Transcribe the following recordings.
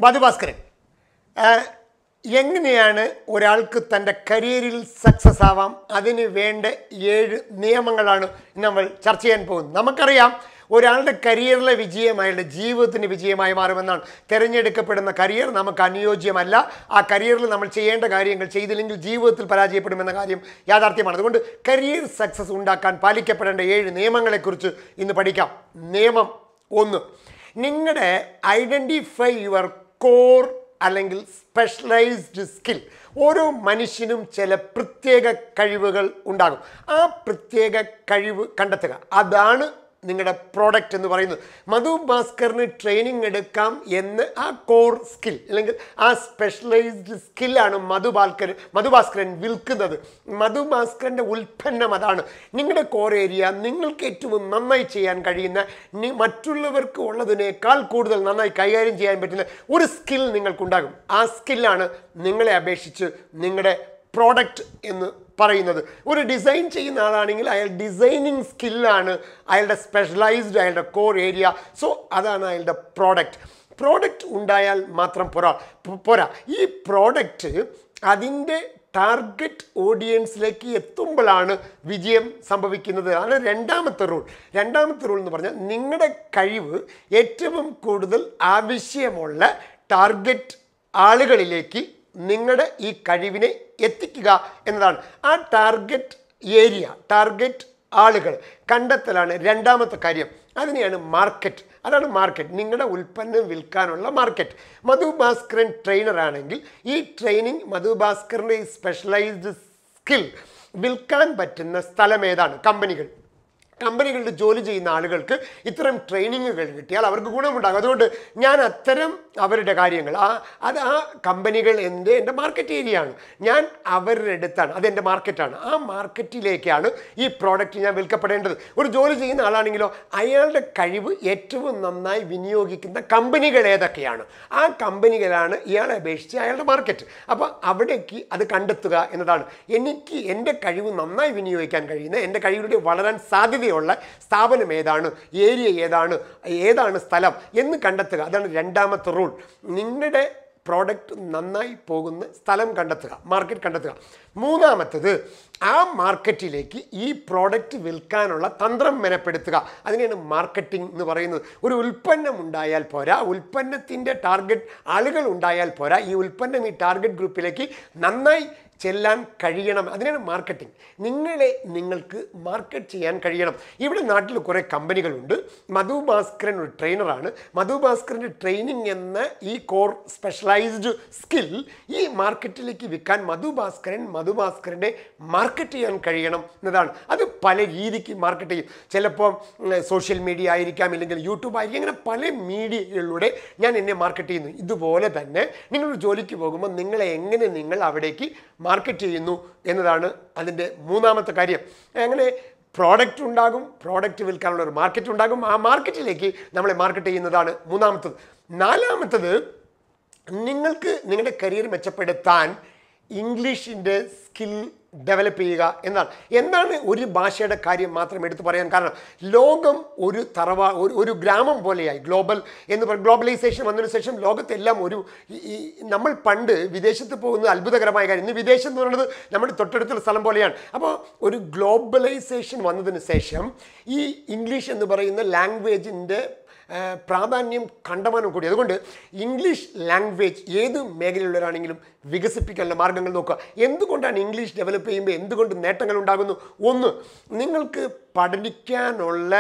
മധുഭാസ്കരൻ ആ, എങ്ങനെയാണ് ഒരാൾക്ക് തൻ്റെ കരിയറിൽ സക്സസ് ആവാം അതിന് വേണ്ട ഏഴ് നിയമങ്ങളാണ് നമ്മൾ ചർച്ച ചെയ്യാൻ പോകുന്നത് നമുക്കറിയാം ഒരാളുടെ കരിയറിലെ വിജയം അയാളുടെ ജീവിതത്തിന് വിജയമായി മാറുമെന്നാണ് തിരഞ്ഞെടുക്കപ്പെടുന്ന കരിയർ നമുക്ക് അനുയോജ്യമല്ല ആ കരിയറിൽ നമ്മൾ ചെയ്യേണ്ട കാര്യങ്ങൾ ചെയ്തില്ലെങ്കിൽ ജീവിതത്തിൽ പരാജയപ്പെടുമെന്ന കാര്യം യാഥാർത്ഥ്യമാണ് അതുകൊണ്ട് കരിയർ സക്സസ് ഉണ്ടാക്കാൻ പാലിക്കപ്പെടേണ്ട ഏഴ് നിയമങ്ങളെക്കുറിച്ച് ഇന്ന് പഠിക്കാം നിയമം ഒന്ന് നിങ്ങളുടെ ഐഡൻറ്റിഫൈ യുവർ കോർ അല്ലെങ്കിൽ സ്പെഷ്യലൈസ്ഡ് സ്കിൽ ഓരോ മനുഷ്യനും ചില പ്രത്യേക കഴിവുകൾ ഉണ്ടാകും ആ പ്രത്യേക കഴിവ് കണ്ടെത്തുക അതാണ് നിങ്ങളുടെ പ്രോഡക്റ്റ് എന്ന് പറയുന്നത് മധു ഭാസ്കറിന് ട്രെയിനിങ് എടുക്കാം എന്ന് ആ കോർ സ്കിൽ അല്ലെങ്കിൽ ആ സ്പെഷ്യലൈസ്ഡ് സ്കില്ലാണ് മധുഭാസ്കർ മധുഭാസ്കരൻ വിൽക്കുന്നത് മധുഭാസ്കരൻ്റെ ഉൽപ്പന്നം അതാണ് നിങ്ങളുടെ കോർ ഏരിയ നിങ്ങൾക്ക് ഏറ്റവും നന്നായി ചെയ്യാൻ കഴിയുന്ന നി- മറ്റുള്ളവർക്ക് ഉള്ളതിനേക്കാൾ കൂടുതൽ നന്നായി കൈകാര്യം ചെയ്യാൻ പറ്റുന്ന ഒരു സ്കിൽ നിങ്ങൾക്കുണ്ടാകും ആ സ്കില്ലാണ് നിങ്ങളെ അപേക്ഷിച്ച് നിങ്ങളുടെ പ്രോഡക്റ്റ് എന്ന് പറയുന്നത് ഒരു ഡിസൈൻ ചെയ്യുന്ന ആളാണെങ്കിൽ അയാൾ ഡിസൈനിങ് സ്കില്ലാണ് അയാളുടെ സ്പെഷ്യലൈസ്ഡ് അയാളുടെ കോർ ഏരിയ സോ അതാണ് അയാളുടെ പ്രോഡക്റ്റ് പ്രോഡക്റ്റ് ഉണ്ടായാൽ മാത്രം പോരാ പോ- പോരാ ഈ പ്രോഡക്റ്റ് അതിൻ്റെ ടാർഗറ്റ് ഓഡിയൻസിലേക്ക് എത്തുമ്പോഴാണ് വിജയം സംഭവിക്കുന്നത് അതാണ് രണ്ടാമത്തെ റൂൾ രണ്ടാമത്തെ റൂൾ എന്ന് പറഞ്ഞാൽ നിങ്ങളുടെ കഴിവ് ഏറ്റവും കൂടുതൽ ആവശ്യമുള്ള ടാർഗറ്റ് ആളുകളിലേക്ക് നിങ്ങളുടെ ഈ കഴിവിനെ എത്തിക്കുക എന്നതാണ് ആ ടാർഗറ്റ് ഏരിയ ടാർഗറ്റ് ആളുകൾ കണ്ടെത്തലാണ് രണ്ടാമത്തെ കാര്യം അതിനെയാണ് മാർക്കറ്റ് അതാണ് മാർക്കറ്റ് നിങ്ങളുടെ ഉൽപ്പന്നം വിൽക്കാനുള്ള മാർക്കറ്റ് മധു ഭാസ്കരൻ ട്രെയിനർ ആണെങ്കിൽ ഈ ട്രെയിനിങ് മധു ഭാസ്കറിൻ്റെ ഈ സ്പെഷ്യലൈസ്ഡ് സ്കിൽ വിൽക്കാൻ പറ്റുന്ന സ്ഥലം ഏതാണ് കമ്പനികൾ കമ്പനികളിൽ ജോലി ചെയ്യുന്ന ആളുകൾക്ക് ഇത്തരം ട്രെയിനിങ്ങുകൾ കിട്ടിയാൽ അവർക്ക് ഗുണമുണ്ടാകും അതുകൊണ്ട് ഞാൻ അത്തരം അവരുടെ കാര്യങ്ങൾ ആ അത് ആ കമ്പനികൾ എൻ്റെ എൻ്റെ മാർക്കറ്റ് ഏരിയ ആണ് ഞാൻ അവരുടെ അടുത്താണ് അതെൻ്റെ മാർക്കറ്റാണ് ആ മാർക്കറ്റിലേക്കാണ് ഈ പ്രോഡക്റ്റ് ഞാൻ വിൽക്കപ്പെടേണ്ടത് ഒരു ജോലി ചെയ്യുന്ന ആളാണെങ്കിലോ അയാളുടെ കഴിവ് ഏറ്റവും നന്നായി വിനിയോഗിക്കുന്ന കമ്പനികൾ ഏതൊക്കെയാണ് ആ കമ്പനികളാണ് ഇയാളെ അപേക്ഷിച്ച് അയാളുടെ മാർക്കറ്റ് അപ്പോൾ അവിടേക്ക് അത് കണ്ടെത്തുക എന്നതാണ് എനിക്ക് എൻ്റെ കഴിവ് നന്നായി വിനിയോഗിക്കാൻ കഴിയുന്ന എൻ്റെ കഴിവിലൂടെ വളരാൻ സാധ്യതയുള്ള സ്ഥാപനം ഏതാണ് ഏരിയ ഏതാണ് ഏതാണ് സ്ഥലം എന്ന് കണ്ടെത്തുക അതാണ് രണ്ടാമത്തെ റൂൾ നിങ്ങളുടെ പ്രോഡക്റ്റ് നന്നായി പോകുന്ന സ്ഥലം കണ്ടെത്തുക മാർക്കറ്റ് കണ്ടെത്തുക മൂന്നാമത്തത് ആ മാർക്കറ്റിലേക്ക് ഈ പ്രോഡക്റ്റ് വിൽക്കാനുള്ള തന്ത്രം മെനപ്പെടുത്തുക അതിനെയാണ് മാർക്കറ്റിംഗ് എന്ന് പറയുന്നത് ഒരു ഉൽപ്പന്നം ഉണ്ടായാൽ പോരാ ഉൽപ്പന്നത്തിൻ്റെ ടാർഗറ്റ് ആളുകൾ ഉണ്ടായാൽ പോരാ ഈ ഉൽപ്പന്നം ഈ ടാർഗറ്റ് ഗ്രൂപ്പിലേക്ക് നന്നായി ചെല്ലാൻ കഴിയണം അതിനാണ് മാർക്കറ്റിംഗ് നിങ്ങളെ നിങ്ങൾക്ക് മാർക്കറ്റ് ചെയ്യാൻ കഴിയണം ഇവിടെ നാട്ടിൽ കുറേ കമ്പനികളുണ്ട് മധു ഭാസ്കരൻ ഒരു ട്രെയിനറാണ് മധു ഭാസ്കറിൻ്റെ ട്രെയിനിങ് എന്ന ഈ കോർ സ്പെഷ്യലൈസ്ഡ് സ്കിൽ ഈ മാർക്കറ്റിലേക്ക് വിൽക്കാൻ മധു ഭാസ്കരൻ മധു ഭാസ്കരനെ മാർക്കറ്റ് ചെയ്യാൻ കഴിയണം എന്നതാണ് അത് പല രീതിക്ക് മാർക്കറ്റ് ചെയ്യും ചിലപ്പോൾ സോഷ്യൽ മീഡിയ ആയിരിക്കാം ഇല്ലെങ്കിൽ യൂട്യൂബ് ആയിരിക്കും അങ്ങനെ പല മീഡിയകളിലൂടെ ഞാൻ എന്നെ മാർക്കറ്റ് ചെയ്യുന്നു ഇതുപോലെ തന്നെ നിങ്ങളൊരു ജോലിക്ക് പോകുമ്പോൾ നിങ്ങളെ എങ്ങനെ നിങ്ങൾ അവിടേക്ക് മാർക്കറ്റ് ചെയ്യുന്നു എന്നതാണ് അതിൻ്റെ മൂന്നാമത്തെ കാര്യം അങ്ങനെ പ്രോഡക്റ്റ് ഉണ്ടാകും പ്രോഡക്റ്റ് വിൽക്കാനുള്ള ഒരു മാർക്കറ്റ് ഉണ്ടാകും ആ മാർക്കറ്റിലേക്ക് നമ്മളെ മാർക്കറ്റ് ചെയ്യുന്നതാണ് മൂന്നാമത്തത് നാലാമത്തത് നിങ്ങൾക്ക് നിങ്ങളുടെ കരിയർ മെച്ചപ്പെടുത്താൻ ഇംഗ്ലീഷിൻ്റെ സ്കിൽ ഡെവലപ്പ് ചെയ്യുക എന്നാണ് എന്താണ് ഒരു ഭാഷയുടെ കാര്യം മാത്രം എടുത്തു പറയാൻ കാരണം ലോകം ഒരു തറവാ ഒരു ഒരു ഗ്രാമം പോലെയായി ഗ്ലോബൽ എന്ന് പറ ഗ്ലോബലൈസേഷൻ വന്നതിന് ശേഷം ലോകത്തെല്ലാം ഒരു ഈ- ഈ നമ്മൾ പണ്ട് വിദേശത്ത് പോകുന്നത് അത്ഭുതകരമായ കാര്യം ഇന്ന് വിദേശം എന്ന് പറയുന്നത് നമ്മുടെ തൊട്ടടുത്തുള്ള സ്ഥലം പോലെയാണ് അപ്പോൾ ഒരു ഗ്ലോബലൈസേഷൻ വന്നതിന് ശേഷം ഈ ഇംഗ്ലീഷ് എന്ന് പറയുന്ന ലാംഗ്വേജിൻ്റെ ആ, പ്രാധാന്യം കണ്ടമാനം കൂടി അതുകൊണ്ട് ഇംഗ്ലീഷ് ലാംഗ്വേജ് ഏത് മേഖലയിലുള്ളവരാണെങ്കിലും വികസിപ്പിക്കാനുള്ള മാർഗ്ഗങ്ങൾ നോക്കുക എന്തുകൊണ്ടാണ് ഇംഗ്ലീഷ് ഡെവലപ്പ് ചെയ്യുമ്പോൾ എന്തുകൊണ്ട് നേട്ടങ്ങൾ ഉണ്ടാകുന്നു ഒന്ന് നിങ്ങൾക്ക് പഠിക്കാനുള്ള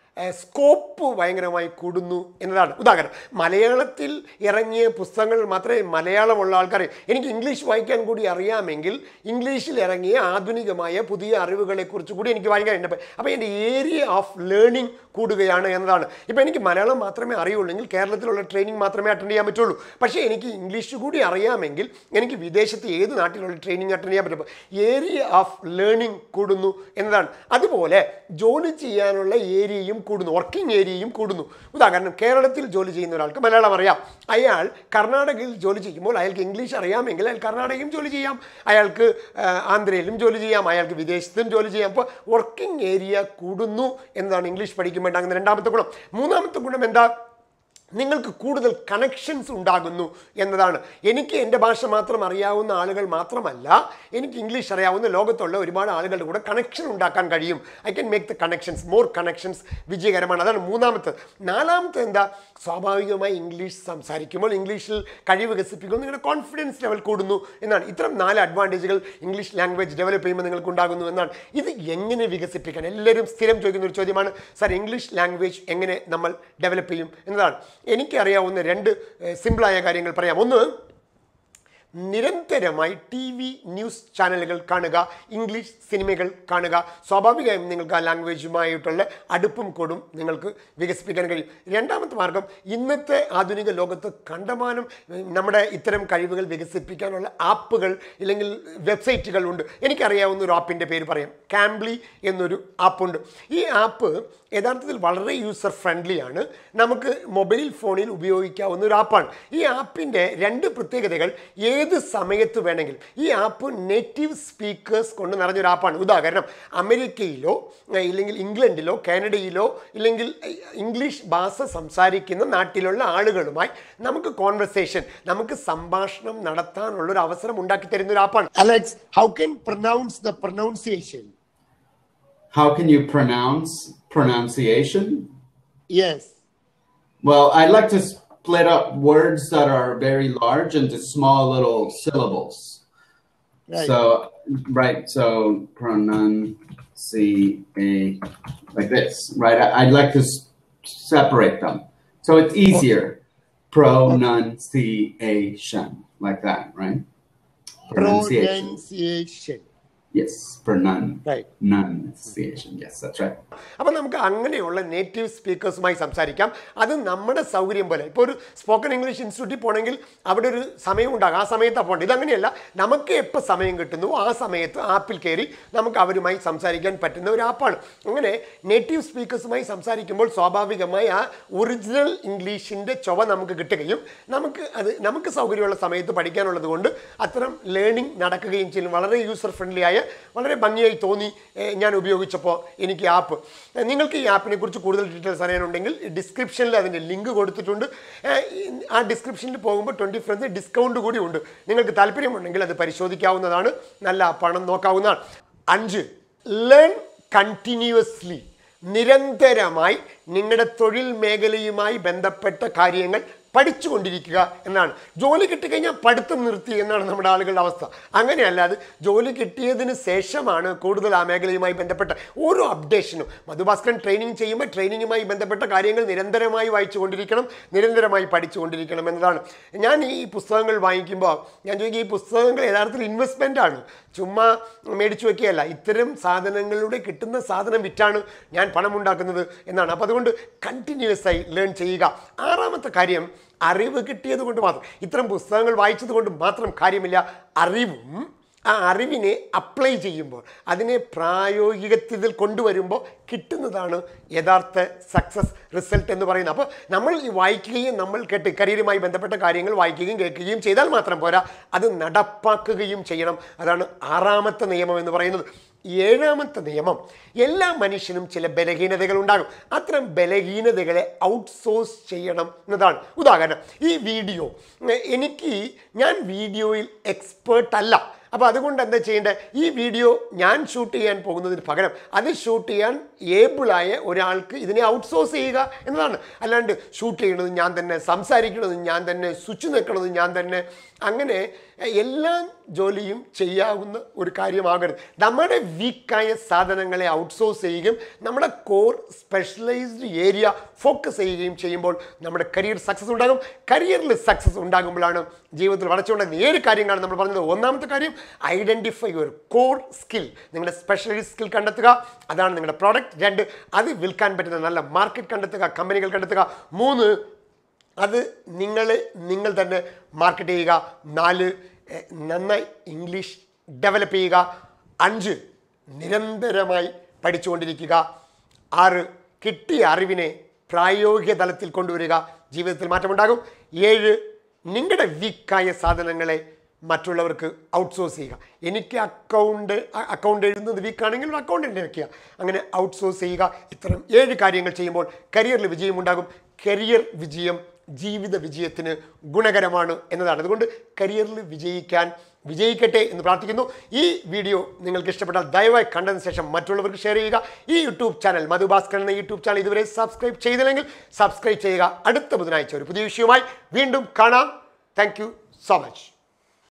സ്കോപ്പ് ഭയങ്കരമായി കൂടുന്നു എന്നതാണ് ഉദാഹരണം മലയാളത്തിൽ ഇറങ്ങിയ പുസ്തകങ്ങൾ മാത്രമേ മലയാളമുള്ള ആൾക്കാർ എനിക്ക് ഇംഗ്ലീഷ് വായിക്കാൻ കൂടി അറിയാമെങ്കിൽ ഇംഗ്ലീഷിൽ ഇറങ്ങിയ ആധുനികമായ പുതിയ അറിവുകളെക്കുറിച്ച് കൂടി എനിക്ക് വായിക്കാൻ അപ്പോൾ എൻ്റെ ഏരിയ ഓഫ് ലേണിംഗ് കൂടുകയാണ് എന്നതാണ് ഇപ്പോൾ എനിക്ക് മലയാളം മാത്രമേ അറിയുള്ളൂ കേരളത്തിലുള്ള ട്രെയിനിങ് മാത്രമേ അറ്റൻഡ് ചെയ്യാൻ പറ്റുള്ളൂ പക്ഷേ എനിക്ക് ഇംഗ്ലീഷ് കൂടി അറിയാമെങ്കിൽ എനിക്ക് വിദേശത്ത് ഏത് നാട്ടിലുള്ള ട്രെയിനിങ് അറ്റൻഡ് ചെയ്യാൻ പറ്റും ഏരിയ ഓഫ് ലേണിംഗ് കൂടുന്നു എന്നതാണ് അതുപോലെ ജോലി ചെയ്യാനുള്ള ഏരിയയും കൂടുന്നു വർക്കിംഗ് ഏരിയയും കൂടുന്നു ഉദാഹരണം കേരളത്തിൽ ജോലി ചെയ്യുന്ന ഒരാൾക്ക് മലയാളം അറിയാം അയാൾ കർണാടകയിൽ ജോലി ചെയ്യുമ്പോൾ അയാൾക്ക് ഇംഗ്ലീഷ് അറിയാമെങ്കിൽ അയാൾ കർണാടകയും ജോലി ചെയ്യാം അയാൾക്ക് ആ, ആന്ധ്രയിലും ജോലി ചെയ്യാം അയാൾക്ക് വിദേശത്തും ജോലി ചെയ്യാം അപ്പോൾ വർക്കിംഗ് ഏരിയ കൂടുന്നു എന്നതാണ് ഇംഗ്ലീഷ് പഠിക്കുമ്പോൾ ഉണ്ടാകുന്ന രണ്ടാമത്തെ ഗുണം മൂന്നാമത്തെ ഗുണം എന്താ നിങ്ങൾക്ക് കൂടുതൽ കണക്ഷൻസ് ഉണ്ടാകുന്നു എന്നതാണ് എനിക്ക് എൻ്റെ ഭാഷ മാത്രം അറിയാവുന്ന ആളുകൾ മാത്രമല്ല എനിക്ക് ഇംഗ്ലീഷ് അറിയാവുന്ന ലോകത്തുള്ള ഒരുപാട് ആളുകളുടെ കൂടെ കണക്ഷൻ ഉണ്ടാക്കാൻ കഴിയും I can make the connections more connections വിജയകരമാണ് അതാണ് മൂന്നാമത്തെ നാലാമത്തെ എന്താ സ്വാഭാവികമായി ഇംഗ്ലീഷ് സംസാരിക്കുമ്പോൾ ഇംഗ്ലീഷിൽ കഴിവ് വികസിപ്പിക്കുമ്പോൾ നിങ്ങളുടെ കോൺഫിഡൻസ് ലെവൽ കൂടുന്നു എന്നാണ് ഇത്തരം നാല് അഡ്വാൻറ്റേജുകൾ ഇംഗ്ലീഷ് ലാംഗ്വേജ് ഡെവലപ്പ് ചെയ്യുമ്പോൾ നിങ്ങൾക്ക് ഉണ്ടാകുന്നു എന്നാണ് ഇത് എങ്ങനെ വികസിപ്പിക്കാൻ എല്ലാവരും സ്ഥിരം ചോദിക്കുന്ന ഒരു ചോദ്യമാണ് സാർ ഇംഗ്ലീഷ് ലാംഗ്വേജ് എങ്ങനെ നമ്മൾ ഡെവലപ്പ് ചെയ്യും എന്നതാണ് എനിക്കറിയാവുന്ന രണ്ട് ഏഹ്, സിമ്പിളായ കാര്യങ്ങൾ പറയാം ഒന്ന് നിരന്തരമായി ടി വി ന്യൂസ് ചാനലുകൾ കാണുക ഇംഗ്ലീഷ് സിനിമകൾ കാണുക സ്വാഭാവികമായും നിങ്ങൾക്ക് ആ ലാംഗ്വേജുമായിട്ടുള്ള അടുപ്പും കൊടും നിങ്ങൾക്ക് വികസിപ്പിക്കാൻ കഴിയും രണ്ടാമത്തെ മാർഗം ഇന്നത്തെ ആധുനിക ലോകത്ത് കണ്ടമാനം ഉം, നമ്മുടെ ഇത്തരം കഴിവുകൾ വികസിപ്പിക്കാനുള്ള ആപ്പുകൾ ഇല്ലെങ്കിൽ വെബ്സൈറ്റുകൾ ഉണ്ട് എനിക്കറിയാവുന്ന ഒരു ആപ്പിൻ്റെ പേര് പറയാം കാംബ്ലി എന്നൊരു ആപ്പുണ്ട് ഈ ആപ്പ് യഥാർത്ഥത്തിൽ വളരെ യൂസർ ഫ്രണ്ട്ലി ആണ് നമുക്ക് മൊബൈൽ ഫോണിൽ ഉപയോഗിക്കാവുന്ന ഒരു ആപ്പാണ് ഈ ആപ്പിൻ്റെ രണ്ട് പ്രത്യേകതകൾ ഏത് സമയത്ത് വേണമെങ്കിലും ഈ ആപ്പ് നേറ്റീവ് സ്പീക്കേഴ്സ് കൊണ്ട് നിറഞ്ഞൊരു ആപ്പാണ് ഉദാഹരണം അമേരിക്കയിലോ ഏഹ്, ഇല്ലെങ്കിൽ ഇംഗ്ലണ്ടിലോ കാനഡയിലോ ഇല്ലെങ്കിൽ ഏഹ്, ഇംഗ്ലീഷ് ഭാഷ സംസാരിക്കുന്ന നാട്ടിലുള്ള ആളുകളുമായി നമുക്ക് കോൺവെർസേഷൻ നമുക്ക് സംഭാഷണം നടത്താനുള്ള ഒരു അവസരം ഉണ്ടാക്കി തരുന്ന ഒരു ആപ്പാണ് Alex how can pronounce the pronunciation How can you pronounce pronunciation? Yes Well, I like to split up words that are very large into small little syllables. Right. So, right, so pronunciate like this, right? I, I'd like to s- separate them. So it's easier. Pronunciation, like that, right? Pronunciation. Pronunciation Yes, pronun. Right. Pronunciation. Yes, that's right. അപ്പോൾ നമുക്ക് അങ്ങനെയുള്ള native സ്പീക്കേഴ്സുമായി സംസാരിക്കാം അത് നമ്മുടെ സൗകര്യം പോലെ ഇപ്പോൾ ഒരു സ്പോക്കൺ ഇംഗ്ലീഷ് ഇൻസ്റ്റിറ്റ്യൂട്ടിൽ പോകണമെങ്കിൽ അവിടെ ഒരു സമയം ഉണ്ടാകും ആ സമയത്താണ് പോകേണ്ടത് ഇതങ്ങനെയല്ല നമുക്ക് എപ്പോൾ സമയം കിട്ടുന്നു ആ സമയത്ത് ആപ്പിൽ കയറി നമുക്ക് അവരുമായി സംസാരിക്കാൻ പറ്റുന്ന ഒരു ആപ്പാണ് അങ്ങനെ നേറ്റീവ് സ്പീക്കേഴ്സുമായി സംസാരിക്കുമ്പോൾ സ്വാഭാവികമായി ആ ഒറിജിനൽ ഇംഗ്ലീഷിൻ്റെ ചൊവ നമുക്ക് കിട്ടുകയും നമുക്ക് അത് നമുക്ക് സൗകര്യമുള്ള സമയത്ത് പഠിക്കാനുള്ളത് കൊണ്ട് അത്തരം ലേണിംഗ് നടക്കുകയും ചെയ്യും വളരെ യൂസർ ഫ്രണ്ട്ലി ആയ വളരെ ഭംഗിയായി തോന്നി ഏഹ്, ഞാൻ ഉപയോഗിച്ചപ്പോൾ എനിക്ക് ആപ്പ് ഏഹ്, നിങ്ങൾക്ക് ഈ ആപ്പിനെ കുറിച്ച് കൂടുതൽ ഡീറ്റെയിൽസ് അറിയാനുണ്ടെങ്കിൽ ഡിസ്ക്രിപ്ഷനിൽ അതിൻ്റെ ലിങ്ക് കൊടുത്തിട്ടുണ്ട് ഏഹ്, ഈ- ആ ഡിസ്ക്രിപ്ഷനിൽ പോകുമ്പോൾ ട്വൻറ്റി ഫ്രണ്ട്സ് ഡിസ്കൗണ്ട് കൂടി ഉണ്ട് നിങ്ങൾക്ക് താല്പര്യമുണ്ടെങ്കിൽ അത് പരിശോധിക്കാവുന്നതാണ് നല്ല ആപ്പാണ് നോക്കാവുന്നതാണ് അഞ്ച് ലേൺ കണ്ടിന്യൂസ്ലി നിരന്തരമായി നിങ്ങളുടെ തൊഴിൽ മേഖലയുമായി ബന്ധപ്പെട്ട കാര്യങ്ങൾ പഠിച്ചുകൊണ്ടിരിക്കുക എന്നാണ് ജോലി കിട്ടിക്കഴിഞ്ഞാൽ പഠിത്തം നിർത്തി എന്നാണ് നമ്മുടെ ആളുകളുടെ അവസ്ഥ അങ്ങനെയല്ല അത് ജോലി കിട്ടിയതിന് ശേഷമാണ് കൂടുതൽ ആ മേഖലയുമായി ബന്ധപ്പെട്ട ഓരോ അപ്ഡേഷനും മധുഭാസ്കരൻ ട്രെയിനിങ് ചെയ്യുമ്പോൾ ട്രെയിനിങ്ങുമായി ബന്ധപ്പെട്ട കാര്യങ്ങൾ നിരന്തരമായി വായിച്ചുകൊണ്ടിരിക്കണം നിരന്തരമായി പഠിച്ചുകൊണ്ടിരിക്കണം എന്നതാണ് ഞാൻ ഈ പുസ്തകങ്ങൾ വാങ്ങിക്കുമ്പോൾ ഞാൻ ചോദിക്കും ഈ പുസ്തകങ്ങൾ യഥാർത്ഥത്തിൽ ഇൻവെസ്റ്റ്മെൻ്റ് ആണ് ചുമ്മാ മേടിച്ചു വെക്കുകയല്ല ഇത്തരം സാധനങ്ങളുടെ കിട്ടുന്ന സാധനം വിറ്റാണ് ഞാൻ പണമുണ്ടാക്കുന്നത് എന്നാണ് അപ്പോൾ അതുകൊണ്ട് കണ്ടിന്യൂസ് ആയി ലേൺ ചെയ്യുക ആറാമത്തെ കാര്യം അറിവ് കിട്ടിയത് കൊണ്ട് മാത്രം ഇത്തരം പുസ്തകങ്ങൾ വായിച്ചത് കൊണ്ട് മാത്രം കാര്യമില്ല അറിവും ആ അറിവിനെ അപ്ലൈ ചെയ്യുമ്പോൾ അതിനെ പ്രായോഗികത്തിൽ കൊണ്ടുവരുമ്പോൾ കിട്ടുന്നതാണ് യഥാർത്ഥ സക്സസ് റിസൾട്ട് എന്ന് പറയുന്നത് അപ്പോൾ നമ്മൾ ഈ വായിക്കുകയും നമ്മൾ കേട്ട് കരിയറുമായി ബന്ധപ്പെട്ട കാര്യങ്ങൾ വായിക്കുകയും കേൾക്കുകയും ചെയ്താൽ മാത്രം പോരാ അത് നടപ്പാക്കുകയും ചെയ്യണം അതാണ് ആറാമത്തെ നിയമം എന്ന് പറയുന്നത് ഏഴാമത്തെ നിയമം എല്ലാ മനുഷ്യനും ചില ബലഹീനതകൾ ഉണ്ടാകും അത്തരം ബലഹീനതകളെ ഔട്ട്സോഴ്സ് ചെയ്യണം എന്നതാണ് ഉദാഹരണം ഈ വീഡിയോ ഏ, എനിക്ക് ഞാൻ വീഡിയോയിൽ എക്സ്പേർട്ട് അല്ല അപ്പോൾ അതുകൊണ്ട് എന്താ ചെയ്യേണ്ടത് ഈ വീഡിയോ ഞാൻ ഷൂട്ട് ചെയ്യാൻ പോകുന്നതിന് പകരം അത് ഷൂട്ട് ചെയ്യാൻ ഏബിളായ ഒരാൾക്ക് ഇതിനെ ഔട്ട്സോഴ്സ് ചെയ്യുക എന്നതാണ് അല്ലാണ്ട് ഷൂട്ട് ചെയ്യണത് ഞാൻ തന്നെ സംസാരിക്കണത് ഞാൻ തന്നെ സ്വിച്ച് നിൽക്കണത് ഞാൻ തന്നെ അങ്ങനെ എല്ലാ ജോലിയും ചെയ്യാവുന്ന ഒരു കാര്യമാകരുത് നമ്മുടെ വീക്കായ സാധനങ്ങളെ ഔട്ട്സോഴ്സ് ചെയ്യുകയും നമ്മുടെ കോർ സ്പെഷ്യലൈസ്ഡ് ഏരിയ ഫോക്കസ് ചെയ്യുകയും ചെയ്യുമ്പോൾ നമ്മുടെ കരിയർ സക്സസ് ഉണ്ടാകും കരിയറിൽ സക്സസ് ഉണ്ടാകുമ്പോഴാണ് ജീവിതത്തിൽ വളർച്ചയുണ്ടാകുന്നത് ഏഴ് കാര്യങ്ങളാണ് നമ്മൾ പറഞ്ഞത് ഒന്നാമത്തെ കാര്യം ഐഡൻറ്റിഫൈ യുവർ കോർ സ്കിൽ നിങ്ങളുടെ സ്പെഷ്യലൈസ് സ്കിൽ കണ്ടെത്തുക അതാണ് നിങ്ങളുടെ പ്രോഡക്റ്റ് രണ്ട് അത് വിൽക്കാൻ പറ്റുന്ന നല്ല മാർക്കറ്റ് കണ്ടെത്തുക കമ്പനികൾ കണ്ടെത്തുക മൂന്ന് അത് നിങ്ങൾ നിങ്ങൾ തന്നെ മാർക്കറ്റ് ചെയ്യുക നാല് എഹ്, നന്നായി ഇംഗ്ലീഷ് ഡെവലപ്പ് ചെയ്യുക അഞ്ച് നിരന്തരമായി പഠിച്ചുകൊണ്ടിരിക്കുക ആറ് കിട്ടിയ അറിവിനെ പ്രായോഗിക തലത്തിൽ കൊണ്ടുവരിക ജീവിതത്തിൽ മാറ്റമുണ്ടാകും ഏഴ് നിങ്ങളുടെ വീക്കായ സാധനങ്ങളെ മറ്റുള്ളവർക്ക് ഔട്ട്സോഴ്സ് ചെയ്യുക എനിക്ക് അക്കൗണ്ട് അക്കൗണ്ട് എഴുതുന്നത് വീക്കാണെങ്കിൽ ഒരു അക്കൗണ്ട് വെക്കുക അങ്ങനെ ഔട്ട്സോഴ്സ് ചെയ്യുക ഇത്തരം ഏഴ് കാര്യങ്ങൾ ചെയ്യുമ്പോൾ കരിയറിൽ വിജയമുണ്ടാകും കരിയർ വിജയം ജീവിത വിജയത്തിന് ഗുണകരമാണ് എന്നതാണ് അതുകൊണ്ട് കരിയറിൽ വിജയിക്കാൻ വിജയിക്കട്ടെ എന്ന് പ്രാർത്ഥിക്കുന്നു ഈ വീഡിയോ നിങ്ങൾക്ക് ഇഷ്ടപ്പെട്ടാൽ ദയവായി കണ്ടതിന് ശേഷം മറ്റുള്ളവർക്ക് ഷെയർ ചെയ്യുക ഈ യൂട്യൂബ് ചാനൽ മധുഭാസ്കർ എന്ന യൂട്യൂബ് ചാനൽ ഇതുവരെ സബ്സ്ക്രൈബ് ചെയ്തില്ലെങ്കിൽ സബ്സ്ക്രൈബ് ചെയ്യുക അടുത്ത ബുധനാഴ്ച ഒരു പുതിയ വിഷയവുമായി വീണ്ടും കാണാം താങ്ക് യു സോ മച്ച്